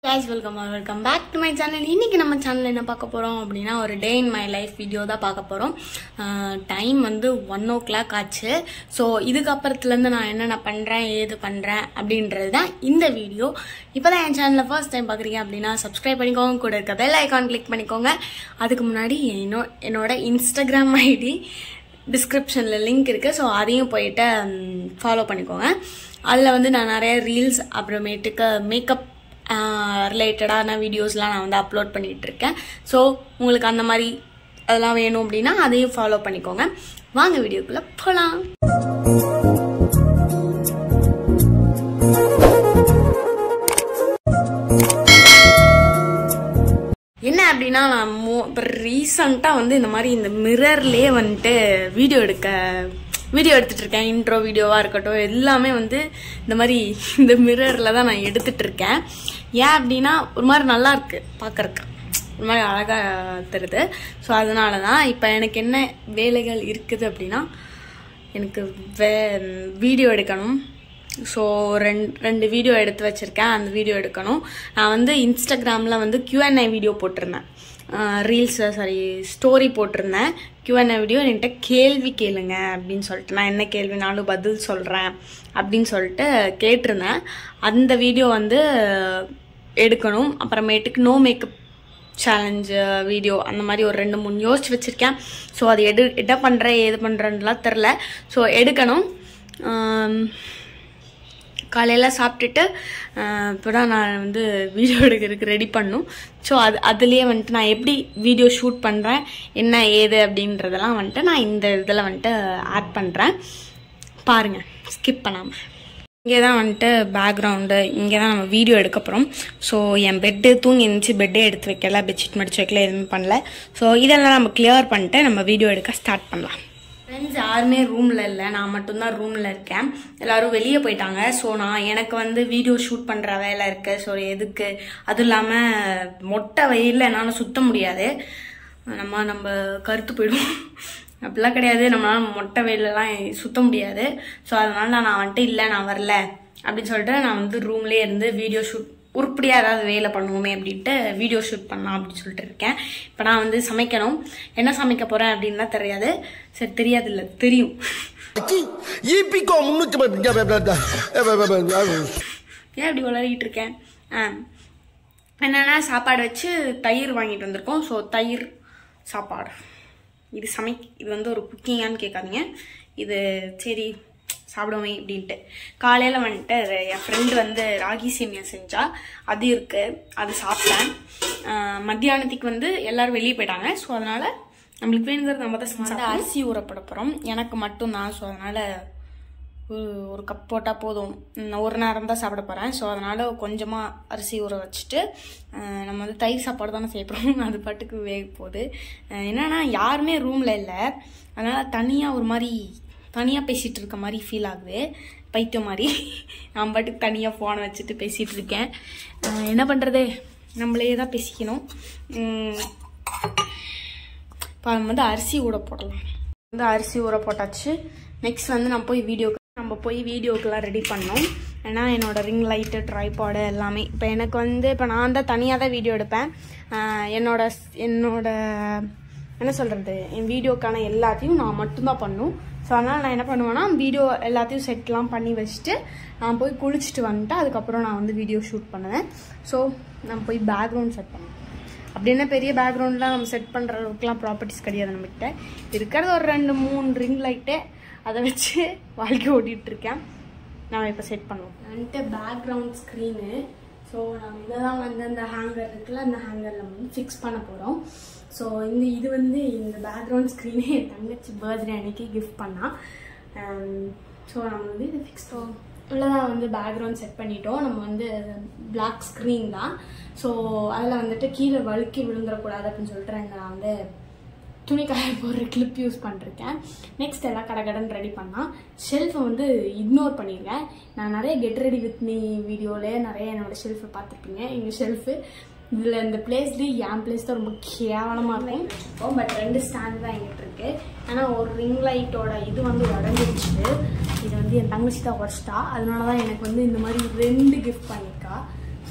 guys welcome welcome back to my channel இன்னைக்கு நம்ம channel என்ன பார்க்க போறோம் அப்படின்னா ஒரு day in my life video தான் பார்க்க போறோம் டைம் வந்து ஒன் ஓ கிளாக் ஆச்சு ஸோ இதுக்கப்புறத்துலேருந்து நான் என்னென்ன பண்ணுறேன் ஏது பண்ணுறேன் அப்படின்றது தான் இந்த வீடியோ இப்போ தான் என் சேனலில் ஃபர்ஸ்ட் டைம் பார்க்குறீங்க அப்படின்னா சப்ஸ்கிரைப் பண்ணிக்கோங்க கூட இருக்க பெல் ஐக்கான் கிளிக் பண்ணிக்கோங்க அதுக்கு முன்னாடி என்னோ என்னோட இன்ஸ்டாகிராம் ஐடி டிஸ்கிரிப்ஷனில் லிங்க் இருக்குது ஸோ அதையும் போயிட்டு ஃபாலோ பண்ணிக்கோங்க அதில் வந்து நான் நிறைய ரீல்ஸ் அப்புறமேட்டுக்கு மேக்கப் ரிலேட்டடான வீடியோஸ்லாம் நான் வந்து அப்லோட் பண்ணிகிட்டு இருக்கேன் ஸோ உங்களுக்கு அந்த மாதிரி அதெல்லாம் வேணும் அப்படின்னா அதையும் ஃபாலோ பண்ணிக்கோங்க வாங்க வீடியோக்குள்ளே போகலாம் என்ன அப்படின்னா நான் மோ இப்போ ரீசண்டாக வந்து இந்த மாதிரி இந்த மிரர்லேயே வந்துட்டு வீடியோ எடுக்க வீடியோ எடுத்துட்டு இருக்கேன் இன்ட்ரோ வீடியோவாக இருக்கட்டும் எல்லாமே வந்து இந்த மாதிரி இந்த மிரரில் தான் நான் எடுத்துட்டு இருக்கேன் ஏன் அப்படின்னா ஒரு மாதிரி நல்லா இருக்கு பார்க்கறக்கு ஒரு மாதிரி அழகாக தருது ஸோ அதனால தான் இப்போ எனக்கு என்ன வேலைகள் இருக்குது அப்படின்னா எனக்கு வே வீடியோ எடுக்கணும் ஸோ ரெண்டு ரெண்டு வீடியோ எடுத்து வச்சுருக்கேன் அந்த வீடியோ எடுக்கணும் நான் வந்து இன்ஸ்டாகிராமில் வந்து Q&A வீடியோ போட்டிருந்தேன் ரீல்ஸ் சாரி ஸ்டோரி போட்டிருந்தேன் Q&A வீடியோ என்கிட்ட கேள்வி கேளுங்க அப்படின்னு சொல்லிட்டு நான் என்ன கேள்வினாலும் பதில் சொல்கிறேன் அப்படின்னு சொல்லிட்டு கேட்டிருந்தேன் அந்த வீடியோ வந்து எடுக்கணும் அப்புறமேட்டுக்கு நோ மேக்கப் சேலஞ்சு வீடியோ அந்த மாதிரி ஒரு ரெண்டு மூணு யோசிச்சு வச்சுருக்கேன் ஸோ அது எடு என்ன பண்ணுறேன் ஏது பண்ணுறேன்லாம் தெரில ஸோ எடுக்கணும் காலையில் சாப்பிட்டுட்டு இப்போ தான் நான் வந்து வீடியோ எடுக்கிறதுக்கு ரெடி பண்ணும் ஸோ அது அதுலேயே வந்துட்டு நான் எப்படி வீடியோ ஷூட் பண்ணுறேன் என்ன ஏது அப்படின்றதெல்லாம் வந்துட்டு நான் இந்த இதில் வந்துட்டு ஆட் பண்ணுறேன் பாருங்கள் ஸ்கிப் பண்ணாமல் இங்கே தான் வந்துட்டு பேக்ரவுண்டு இங்கே தான் நம்ம வீடியோ எடுக்க போகிறோம் ஸோ என் பெட்டு தூங்கி இருந்துச்சு பெட்டே எடுத்து வைக்கல பெட்ஷீட் மடிச்சு வைக்கல எதுவுமே பண்ணல ஸோ இதெல்லாம் நம்ம கிளியர் பண்ணிட்டு நம்ம வீடியோ எடுக்க ஸ்டார்ட் பண்ணலாம் ஃப்ரெண்ட்ஸ் யாருமே ரூமில் இல்லை நான் மட்டும்தான் ரூமில் இருக்கேன் எல்லாரும் வெளியே போயிட்டாங்க ஸோ நான் எனக்கு வந்து வீடியோ ஷூட் பண்ணுற வேலை இருக்குது ஸோ எதுக்கு அதுவும் இல்லாமல் மொட்டை வெயிலில் என்னால் சுத்த முடியாது நம்ம நம்ம கருத்து போயிடும் அப்படிலாம் கிடையாது நம்மளால மொட்டை வெயிலெலாம் சுத்த முடியாது ஸோ அதனால நான் வந்துட்டு இல்லை நான் வரல அப்படின்னு சொல்லிட்டு நான் வந்து ரூம்லேயே இருந்து வீடியோ ஷூட் உருப்படியாக ஏதாவது வேலை பண்ணுவோமே அப்படின்ட்டு வீடியோ ஷூட் பண்ணலாம் அப்படின்னு சொல்லிட்டு இருக்கேன் இப்போ நான் வந்து சமைக்கணும் என்ன சமைக்க போகிறேன் அப்படின்லாம் தெரியாது சரி தெரியாது இல்லை தெரியும் ஈபிகோ முன்னூத்தி ஏன் இப்படி வளரிக்கிட்டு இருக்கேன் ஆ என்னென்னா சாப்பாடு வச்சு தயிர் வாங்கிட்டு வந்திருக்கோம் ஸோ தயிர் சாப்பாடு இது சமை இது வந்து ஒரு குக்கிங்கான்னு கேட்காதீங்க இது சரி சாப்பிடுவோமே அப்படின்ட்டு காலையில் வந்துட்டு என் ஃப்ரெண்டு வந்து ராகி சேமியா செஞ்சா அது இருக்குது அது சாப்பிட்டேன் மத்தியானத்துக்கு வந்து எல்லோரும் வெளியே போயிட்டாங்க ஸோ அதனால் நம்மளுக்கு வேணுங்கிறது நம்ம தான் செஞ்சு அரிசி ஊறப்பட போகிறோம் எனக்கு மட்டும்தான் ஸோ அதனால் ஒரு ஒரு கப் போட்டால் போதும் நான் ஒரு நேரம் தான் சாப்பிட போகிறேன் ஸோ அதனால் கொஞ்சமாக அரிசி ஊற வச்சுட்டு நம்ம வந்து தயிர் சாப்பாடு தானே செய்ய போகிறோம் அது பாட்டுக்கு வேக போகுது என்னென்னா யாருமே ரூமில் இல்லை அதனால் தனியாக ஒரு மாதிரி தனியாக பேசிகிட்டு இருக்க மாதிரி ஃபீல் ஆகுது பைத்தியம் மாதிரி நான் பாட்டுக்கு தனியாக ஃபோனை வச்சுட்டு பேசிகிட்டு இருக்கேன் என்ன பண்ணுறது நம்மளே தான் பேசிக்கணும் இப்போ வந்து அரிசி ஊற போடலாம் வந்து அரிசி ஊற போட்டாச்சு நெக்ஸ்ட் வந்து நான் போய் வீடியோக்கு நம்ம போய் வீடியோக்கெலாம் ரெடி பண்ணோம் ஏன்னா என்னோட ரிங் லைட்டு ட்ரைபாடு எல்லாமே இப்போ எனக்கு வந்து இப்போ நான் தான் தனியாக தான் வீடியோ எடுப்பேன் என்னோட என்னோட என்ன சொல்கிறது என் வீடியோக்கான எல்லாத்தையும் நான் மட்டும்தான் பண்ணும் ஸோ அதனால் நான் என்ன பண்ணுவேன்னா வீடியோ எல்லாத்தையும் செட்லாம் பண்ணி வச்சுட்டு நான் போய் குளிச்சுட்டு வந்துட்டு அதுக்கப்புறம் நான் வந்து வீடியோ ஷூட் பண்ணுவேன் ஸோ நான் போய் பேக்ரவுண்ட் செட் பண்ணுவேன் அப்படின்னா பெரிய பேக்ரவுண்ட்லாம் நம்ம செட் பண்ணுற அளவுக்குலாம் ப்ராப்பர்ட்டிஸ் கிடையாது நம்மகிட்ட இருக்கிறது ஒரு ரெண்டு மூணு ரிங் லைட்டு அதை வச்சு வாழ்க்கை ஓட்டிகிட்ருக்கேன் நான் இப்போ செட் பண்ணுவோம் வந்துட்டு பேக்ரவுண்ட் ஸ்க்ரீனு ஸோ நம்ம இதை தான் வந்து அந்த ஹேங்கர் இருக்குல்ல அந்த ஹேங்கரில் வந்து ஃபிக்ஸ் பண்ண போகிறோம் ஸோ இந்த இது வந்து இந்த பேக்ரவுண்ட் ஸ்க்ரீனே என் தங்கச்சி பர்த்டே அன்னைக்கு கிஃப்ட் பண்ணால் ஸோ நம்ம வந்து இதை ஃபிக்ஸ் உள்ளதான் வந்து பேக்ரவுண்ட் செட் பண்ணிட்டோம் நம்ம வந்து பிளாக் ஸ்க்ரீன் தான் ஸோ அதில் வந்துட்டு கீழே வழுக்கி விழுந்துடக்கூடாது அப்படின்னு சொல்லிட்டு நான் வந்து துணி காய போடுற கிளிப் யூஸ் பண்ணிருக்கேன் நெக்ஸ்ட் எல்லாம் கடை கடன் ரெடி பண்ணால் ஷெல்ஃபை வந்து இக்னோர் பண்ணியிருக்கேன் நான் நிறைய கெட் ரெடி வித் மீ வீடியோவிலே நிறைய என்னோடய ஷெல்ஃபை பார்த்துருப்பீங்க எங்கள் ஷெல்ஃபு இதில் இந்த பிளேஸ்லேயே என் பிளேஸ் தான் ரொம்ப கேவலமாக இருக்கும் பட் ரெண்டு ஸ்டாண்ட் தான் எங்கிட்ட இருக்கு ஆனால் ஒரு ரிங் லைட்டோட இது வந்து உடஞ்சிருச்சு இது வந்து என் தங்கச்சி தான் உடச்சிட்டா அதனால தான் எனக்கு வந்து இந்த மாதிரி ரெண்டு கிஃப்ட் பண்ணியிருக்கா ஸோ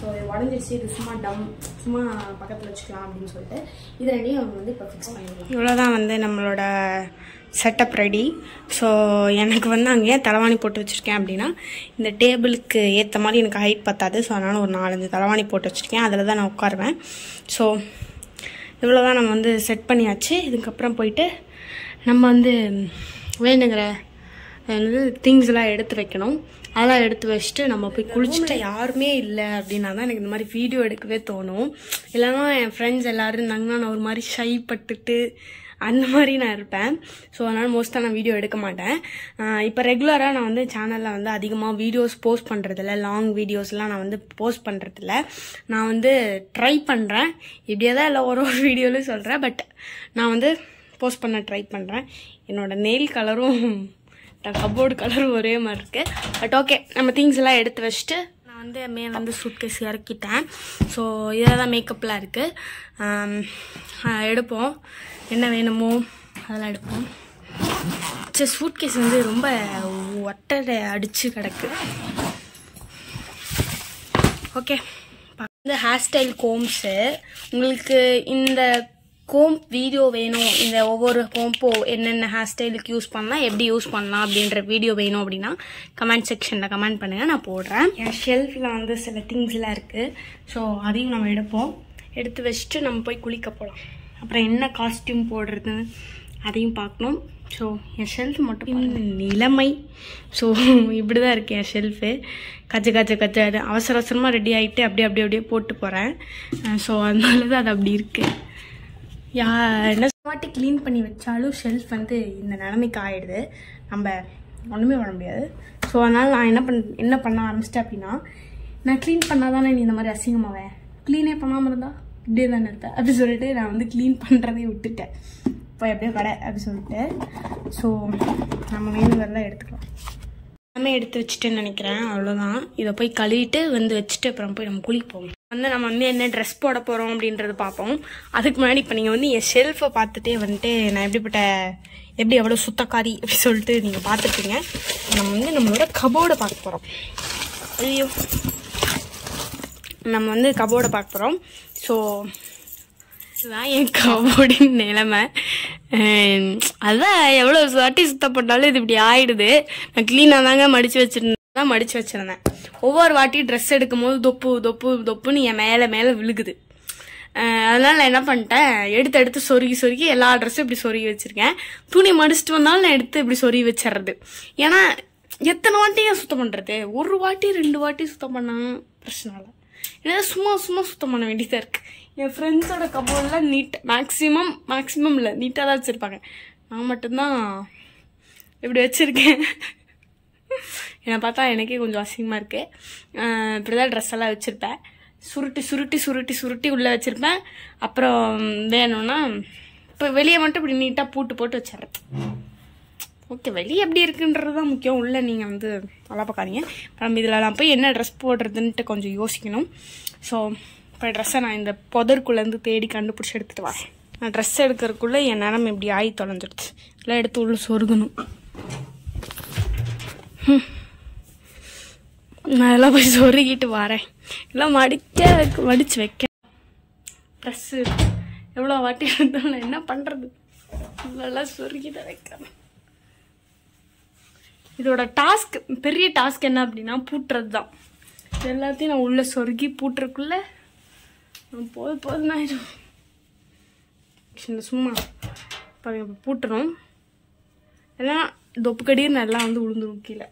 ஸோ இது உடஞ்சிருச்சு இது சும்மா டம் சும்மா பக்கத்தில் வச்சுக்கலாம் அப்படின்னு சொல்லிட்டு இது ரெண்டையும் அவங்க வந்து இப்போ ஃபிக்ஸ் பண்ணிடலாம் இவ்வளோதான் வந்து நம்மளோட செட்டப் ரெடி ஸோ எனக்கு வந்து அங்கே ஏன் தலைவாணி போட்டு வச்சுருக்கேன் அப்படின்னா இந்த டேபிளுக்கு ஏற்ற மாதிரி எனக்கு ஹைட் பத்தாது ஸோ அதனால் ஒரு நாலஞ்சு தலைவாணி போட்டு வச்சுருக்கேன் அதில் தான் நான் உட்காருவேன் ஸோ இவ்வளோ தான் நம்ம வந்து செட் பண்ணியாச்சு இதுக்கப்புறம் போயிட்டு நம்ம வந்து வேணுங்கிற வந்து திங்ஸ் எல்லாம் எடுத்து வைக்கணும் அதெல்லாம் எடுத்து வச்சுட்டு நம்ம போய் குளிச்சுட்டு யாருமே இல்லை அப்படின்னா தான் எனக்கு இந்த மாதிரி வீடியோ எடுக்கவே தோணும் இல்லைன்னா என் ஃப்ரெண்ட்ஸ் எல்லாரும் இருந்தாங்கன்னா நான் ஒரு மாதிரி ஷை பட்டுட்டு அந்த மாதிரி நான் இருப்பேன் ஸோ அதனால் மோஸ்ட்டாக நான் வீடியோ எடுக்க மாட்டேன் இப்போ ரெகுலராக நான் வந்து சேனலில் வந்து அதிகமாக வீடியோஸ் போஸ்ட் பண்ணுறதில்ல லாங் வீடியோஸ்லாம் நான் வந்து போஸ்ட் பண்ணுறதில்ல நான் வந்து ட்ரை பண்ணுறேன் இப்படியே தான் இல்லை ஒரு ஒரு வீடியோலையும் சொல்கிறேன் பட் நான் வந்து போஸ்ட் பண்ண ட்ரை பண்ணுறேன் என்னோட நெயில் கலரும் கபோர்டு கலரும் ஒரே மாதிரி இருக்குது பட் ஓகே நம்ம திங்ஸ் எல்லாம் எடுத்து வச்சுட்டு நான் வந்து மேலே வந்து சூட்கேஸ் இறக்கிட்டேன் ஸோ இதாக தான் மேக்கப்லாம் இருக்குது எடுப்போம் என்ன வேணுமோ அதெல்லாம் எடுப்போம் சரி சூட்கேஸ் வந்து ரொம்ப ஒட்டடை அடித்து கிடக்கு ஓகே இந்த ஹேர் ஸ்டைல் கோம்ஸு உங்களுக்கு இந்த கோம்ப் வீடியோ வேணும் இந்த ஒவ்வொரு கோம்போ என்னென்ன ஹேர் ஸ்டைலுக்கு யூஸ் பண்ணலாம் எப்படி யூஸ் பண்ணலாம் அப்படின்ற வீடியோ வேணும் அப்படின்னா கமெண்ட் செக்ஷனில் கமெண்ட் பண்ணுங்கள் நான் போடுறேன் என் ஷெல்ஃபில் வந்து சில திங்ஸ்லாம் இருக்குது ஸோ அதையும் நம்ம எடுப்போம் எடுத்து வச்சுட்டு நம்ம போய் குளிக்க போகலாம் அப்புறம் என்ன காஸ்டியூம் போடுறது அதையும் பார்க்கணும் ஸோ என் ஷெல்ஃப் மட்டும் நிலைமை ஸோ இப்படி தான் இருக்குது என் ஷெல்ஃபு கச்ச கச்ச கச்ச அவசர அவசரமாக ரெடி ஆகிட்டு அப்படியே அப்படியே அப்படியே போட்டு போகிறேன் ஸோ அதனால தான் அது அப்படி இருக்குது யா என்ன வாட்டி க்ளீன் பண்ணி வச்சாலும் ஷெல்ஃப் வந்து இந்த நிலைமைக்கு ஆயிடுது நம்ம ஒன்றுமே பண்ண முடியாது ஸோ அதனால் நான் என்ன பண் என்ன பண்ண ஆரம்பிச்சிட்டேன் அப்படின்னா நான் க்ளீன் பண்ணால் தானே நீ இந்த மாதிரி அசிங்கமாவேன் க்ளீனே பண்ணாமல் இருந்தா இப்படியே தானே இருப்பேன் அப்படி சொல்லிட்டு நான் வந்து க்ளீன் பண்ணுறதே விட்டுட்டேன் போய் அப்படியே கடை அப்படி சொல்லிட்டு ஸோ நம்ம வேணுங்கிறதெல்லாம் எடுத்துக்கலாம் எல்லாமே எடுத்து வச்சுட்டேன்னு நினைக்கிறேன் அவ்வளோதான் இதை போய் கழுவிட்டு வந்து வச்சுட்டு அப்புறம் போய் நம்ம குளிப்போம் வந்து நம்ம வந்து என்ன ட்ரெஸ் போட போகிறோம் அப்படின்றத பார்ப்போம் அதுக்கு முன்னாடி இப்போ நீங்கள் வந்து என் ஷெல்ஃபை பார்த்துட்டே வந்துட்டு நான் எப்படிப்பட்ட எப்படி எவ்வளோ சுத்தக்காரி அப்படி சொல்லிட்டு நீங்கள் பார்த்துருப்பீங்க நம்ம வந்து நம்மளோட கபோர்டை பார்க்க போகிறோம் ஐயோ நம்ம வந்து கபோர்டை பார்க்க போகிறோம் ஸோ இதுதான் என் கபோர்டின் நிலைமை அஹ் அதான் எவ்வளோ வாட்டி சுத்தம் பண்ணாலும் இது இப்படி ஆயிடுது நான் க்ளீனாக தாங்க மடித்து வச்சிருந்தேன் மடித்து வச்சிருந்தேன் ஒவ்வொரு வாட்டி ட்ரெஸ் எடுக்கும் போது தொப்பு தொப்பு தொப்புன்னு என் மேலே மேலே விழுகுது அஹ் அதனால நான் என்ன பண்ணிட்டேன் எடுத்து எடுத்து சொருகி சொருகி எல்லா ட்ரெஸ்ஸும் இப்படி சொருகி வச்சிருக்கேன் துணி மடிச்சிட்டு வந்தாலும் நான் எடுத்து இப்படி சொருகி வச்சிடுறது ஏன்னா எத்தனை வாட்டி ஏன் சுத்தம் பண்ணுறது ஒரு வாட்டி ரெண்டு வாட்டி சுத்தம் பண்ணாலும் பிரச்சனை இல்லை ஏன்னா சும்மா சும்மா சுத்தம் பண்ண வேண்டியதாக இருக்குது என் ஃப்ரெண்ட்ஸோட கபோர்டில் நீட் மேக்ஸிமம் மேக்ஸிமம் இல்லை நீட்டாக தான் வச்சுருப்பாங்க நான் மட்டும்தான் இப்படி வச்சுருக்கேன் என்னை பார்த்தா எனக்கே கொஞ்சம் அசிங்கமாக இருக்குது இப்படி தான் ட்ரெஸ் எல்லாம் வச்சுருப்பேன் சுருட்டி சுருட்டி சுருட்டி சுருட்டி உள்ளே வச்சுருப்பேன் அப்புறம் வேணும்னா இப்போ வெளியே மட்டும் இப்படி நீட்டாக பூட்டு போட்டு வச்சிடுறேன் ஓகே வெளியே எப்படி இருக்குன்றது தான் முக்கியம் உள்ளே நீங்கள் வந்து நல்லா பார்க்காதீங்க நம்ம இதில் நான் போய் என்ன ட்ரெஸ் போடுறதுன்ட்டு கொஞ்சம் யோசிக்கணும் ஸோ இப்போ ட்ரெஸ்ஸை நான் இந்த புதற்குள்ளேருந்து தேடி கண்டுபிடிச்சி எடுத்துகிட்டு வரேன் நான் ட்ரெஸ் எடுக்கிறதுக்குள்ளே என் நிலம் இப்படி ஆகி தொலைஞ்சிடுச்சு எல்லாம் எடுத்து உள்ள சொருகணும் ஹம். நான் எல்லாம் போய் சொருகிட்டு வரேன் எல்லாம் மடிக்க மடித்து வைக்க ட்ரெஸ்ஸு எவ்வளோ வாட்டி இருந்தாலும் நான் என்ன பண்ணுறது இவ்வளோலாம் சொருகிட்டு வைக்கிறேன் இதோட டாஸ்க் பெரிய டாஸ்க் என்ன அப்படின்னா பூட்டுறது தான் இது எல்லாத்தையும் நான் உள்ளே சொருகி பூட்டுறக்குள்ள நான் போது போதும் ஆயிடும் சின்ன சும்மா பாருங்க இப்போ பூட்டுறோம் எல்லாம் தொப்பு கடின்னு எல்லாம் வந்து விழுந்துரும் கீழே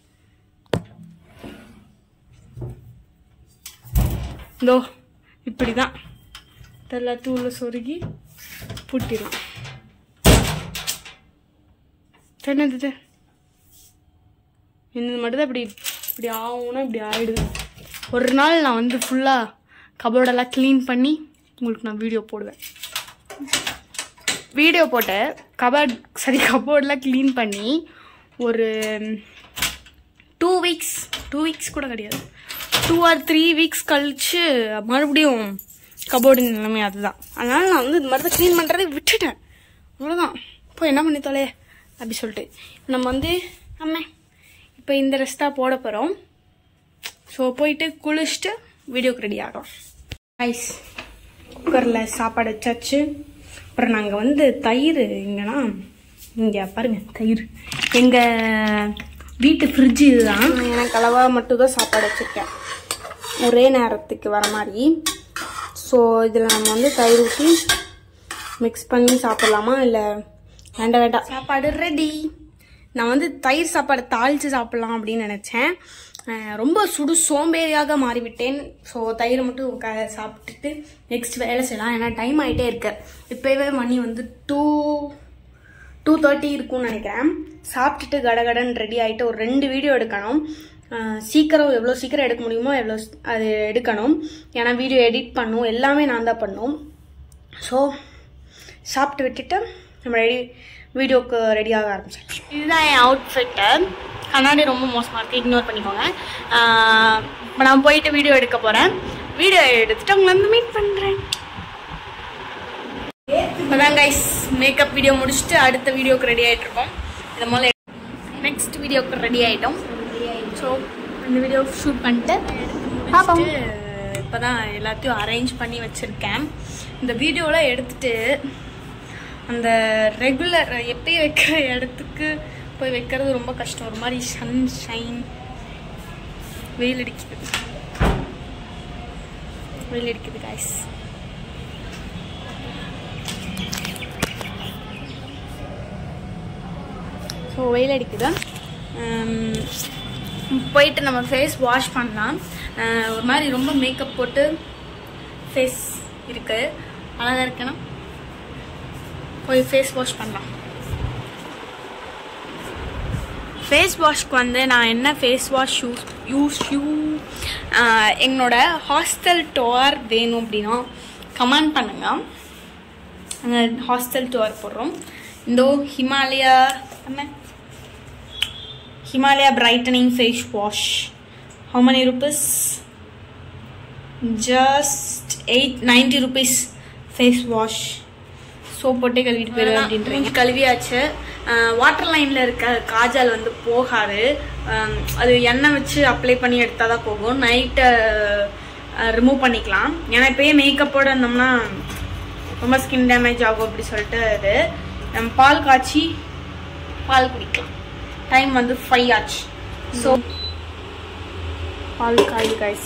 இதோ இப்படி தான் எல்லாத்தையும் உள்ள சொருகி பூட்டிடும் என்னது இது? என்னது மட்டும்தான் இப்படி இப்படி ஆகும்னா இப்படி ஆயிடுது ஒரு நாள் நான் வந்து ஃபுல்லாக கபோர்டெல்லாம் க்ளீன் பண்ணி உங்களுக்கு நான் வீடியோ போடுவேன் வீடியோ போட்ட கபோர்ட் சரி கபோர்டெலாம் க்ளீன் பண்ணி ஒரு டூ வீக்ஸ் டூ வீக்ஸ் கூட கிடையாது டூ ஆர் த்ரீ வீக்ஸ் கழிச்சு மறுபடியும் கபோர்டு நிலைமை அதுதான் அதனால் நான் வந்து இந்த மாதிரி தான் க்ளீன் பண்ணுறதை விட்டுட்டேன் அவ்வளோதான் இப்போ என்ன பண்ணி தொலைய அப்படி சொல்லிட்டு நம்ம வந்து அம்மே இப்போ இந்த ட்ரெஸ் தான் போட போகிறோம் ஸோ போயிட்டு குளிச்சுட்டு வீடியோக்கு ரெடி ஆகலாம் ரைஸ் குக்கரில் சாப்பாடு வச்சாச்சு அப்புறம் நாங்கள் வந்து தயிர் எங்கன்னா இங்கே பாருங்க தயிர் எங்கள் வீட்டு ஃப்ரிட்ஜு இதுதான் எனக்கு அளவாக மட்டும் தான் சாப்பாடு வச்சுருக்கேன் ஒரே நேரத்துக்கு வர மாதிரி ஸோ இதில் நம்ம வந்து தயிர் ஊற்றி மிக்ஸ் பண்ணி சாப்பிட்லாமா இல்லை வேண்டாம் வேண்டாம் சாப்பாடு ரெடி நான் வந்து தயிர் சாப்பாடு தாளித்து சாப்பிட்லாம் அப்படின்னு நினச்சேன் அஹ் ரொம்ப சுடு சோம்பேறியாக மாறிவிட்டேன் ஸோ தயிர் மட்டும் க சாப்பிட்டுட்டு நெக்ஸ்ட் வேலை செய்யலாம் ஏன்னா டைம் ஆகிட்டே இருக்கு இப்போவே மணி வந்து டூ டூ தேர்ட்டி இருக்கும்னு நினைக்கிறேன் சாப்பிட்டுட்டு கடகடன் ரெடி ஆகிட்டு ஒரு ரெண்டு வீடியோ எடுக்கணும் அஹ் சீக்கிரம் எவ்வளோ சீக்கிரம் எடுக்க முடியுமோ எவ்வளோ ஸ்- அது எடுக்கணும் ஏன்னா வீடியோ எடிட் பண்ணும் எல்லாமே நான் தான் பண்ணும் ஸோ சாப்பிட்டு விட்டுட்டு நம்ம ரெடி வீடியோக்கு ரெடியாக ஆரம்பிச்சிடலாம் இதுதான் என் அவுட்ஃபிட்டு கண்ணாடி ரொம்ப மோசமாக இருக்குது இக்னோர் பண்ணிக்கோங்க இப்போ நான் போயிட்டு வீடியோ எடுக்க போகிறேன் வீடியோ எடுத்துட்டு உங்களை வந்து மீட் பண்ணுறேன் இப்போதான் கைஸ் மேக்கப் வீடியோ முடிச்சுட்டு அடுத்த வீடியோக்கு ரெடி ஆகிட்டு இருக்கோம் இது முதல்ல நெக்ஸ்ட் வீடியோக்கு ரெடி ஆகிட்டோம் ஸோ இந்த வீடியோ ஷூட் பண்ணிட்டு பார்ப்போம் இப்போ தான் எல்லாத்தையும் அரேஞ்ச் பண்ணி வச்சுருக்கேன் இந்த வீடியோலாம் எடுத்துட்டு அந்த ரெகுலர் எப்பயும் வைக்கிற இடத்துக்கு போய் வைக்கிறது ரொம்ப கஷ்டம் ஒரு மாதிரி சன் ஷைன் வெயில் அடிக்குது வெயில் அடிக்குது காய்ஸ் ஸோ வெயில் அடிக்குது உம், போயிட்டு நம்ம ஃபேஸ் வாஷ் பண்ணலாம் அஹ், ஒரு மாதிரி ரொம்ப மேக்கப் போட்டு ஃபேஸ் இருக்கு அழகாக இருக்கணும் போய் ஃபேஸ் வாஷ் பண்ணலாம் ஃபேஸ் வாஷ்க்கு வந்து நான் என்ன face wash use use you எங்களோட ஹாஸ்டல் டோர் வேணும் அப்படின்னா கமெண்ட் பண்ணுங்க நாங்கள் ஹாஸ்டல் டோர் போடுறோம் இந்த ஹிமாலயா என்ன Himalaya brightening face wash how many rupees just eight ninety rupees face wash soap போட்டே கழுவிட்டு போயிடுவேன் அப்படின்றீங்க கழுவியாச்சு வாட்டர் லைனில் இருக்க காஜல் வந்து போகாது அஹ் அது எண்ணெய் வச்சு அப்ளை பண்ணி எடுத்தால் தான் போகும் நைட்டை ரிமூவ் பண்ணிக்கலாம் ஏன்னா இப்போயே மேக்கப்போட இருந்தோம்னா ரொம்ப ஸ்கின் டேமேஜ் ஆகும் அப்படி சொல்லிட்டு இது நம்ம பால் காய்ச்சி பால் குடிக்கலாம் டைம் வந்து ஃபைவ் ஆச்சு ஸோ பால் காய் guys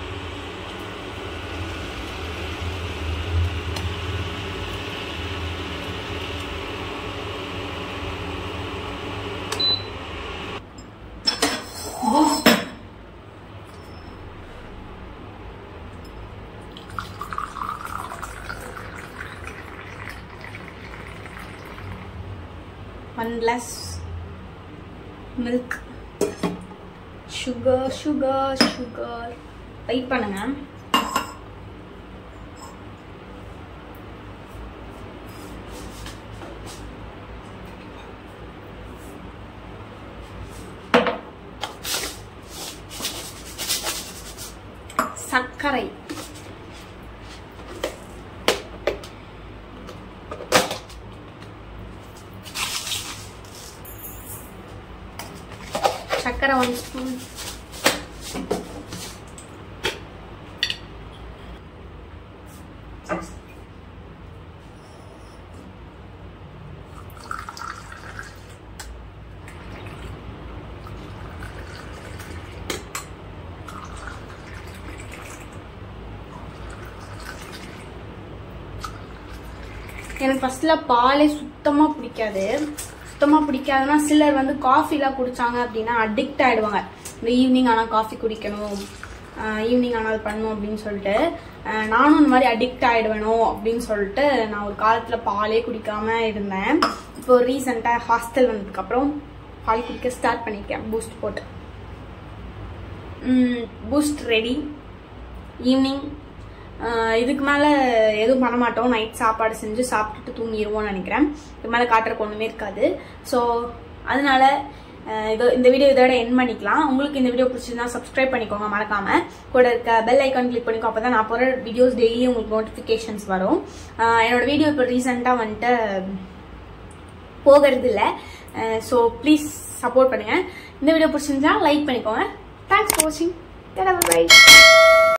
one glass milk sugar sugar sugar wait பண்ணுங்க சர்க்கரை சர்க்கரை ஒன் ஸ்பூன் எனக்கு ஃபர்ஸ்ட்ல பாலே சுத்தமா பிடிக்காது சுத்தமா பிடிக்காதுன்னா சிலர் வந்து காஃபிலாம் குடிச்சாங்க அப்படின்னா அடிக்ட் ஆயிடுவாங்க இந்த ஈவினிங் ஆனால் காஃபி குடிக்கணும் ஈவினிங் ஆனால் அது பண்ணணும் அப்படின்னு சொல்லிட்டு ஆஹ் நானும் இந்த மாதிரி அடிக்ட் ஆயிடுவேனோ அப்படின்னு சொல்லிட்டு நான் ஒரு காலத்துல பாலே குடிக்காம இருந்தேன் இப்போ ரீசெண்டாக ஹாஸ்டல் வந்ததுக்கப்புறம் பால் குடிக்க ஸ்டார்ட் பண்ணியிருக்கேன் பூஸ்ட் போட்டு பூஸ்ட் ரெடி ஈவினிங் இதுக்கு மேலே எதுவும் பண்ண மாட்டோம் நைட் சாப்பாடு செஞ்சு சாப்பிட்டுட்டு தூங்கிடுவோம்னு நினைக்கிறேன் இதுக்கு மேலே காட்டுறக்கு ஒன்றுமே இருக்காது ஸோ அதனால அஹ், இதோ இந்த வீடியோ இதோட என் பண்ணிக்கலாம் உங்களுக்கு இந்த வீடியோ பிடிச்சிருந்தா சப்ஸ்கிரைப் பண்ணிக்கோங்க மறக்காம கூட இருக்க பெல் ஐக்கான் கிளிக் பண்ணிக்கோ அப்போ தான் நான் போகிற வீடியோஸ் டெய்லி உங்களுக்கு நோட்டிஃபிகேஷன்ஸ் வரும் அஹ், என்னோட வீடியோ இப்போ ரீசெண்டாக வந்துட்டு போகிறது இல்லை ஸோ ப்ளீஸ் சப்போர்ட் பண்ணுங்க இந்த வீடியோ பிடிச்சிருந்தா லைக் பண்ணிக்கோங்க தேங்க்ஸ் ஃபார் வாட்சிங் பை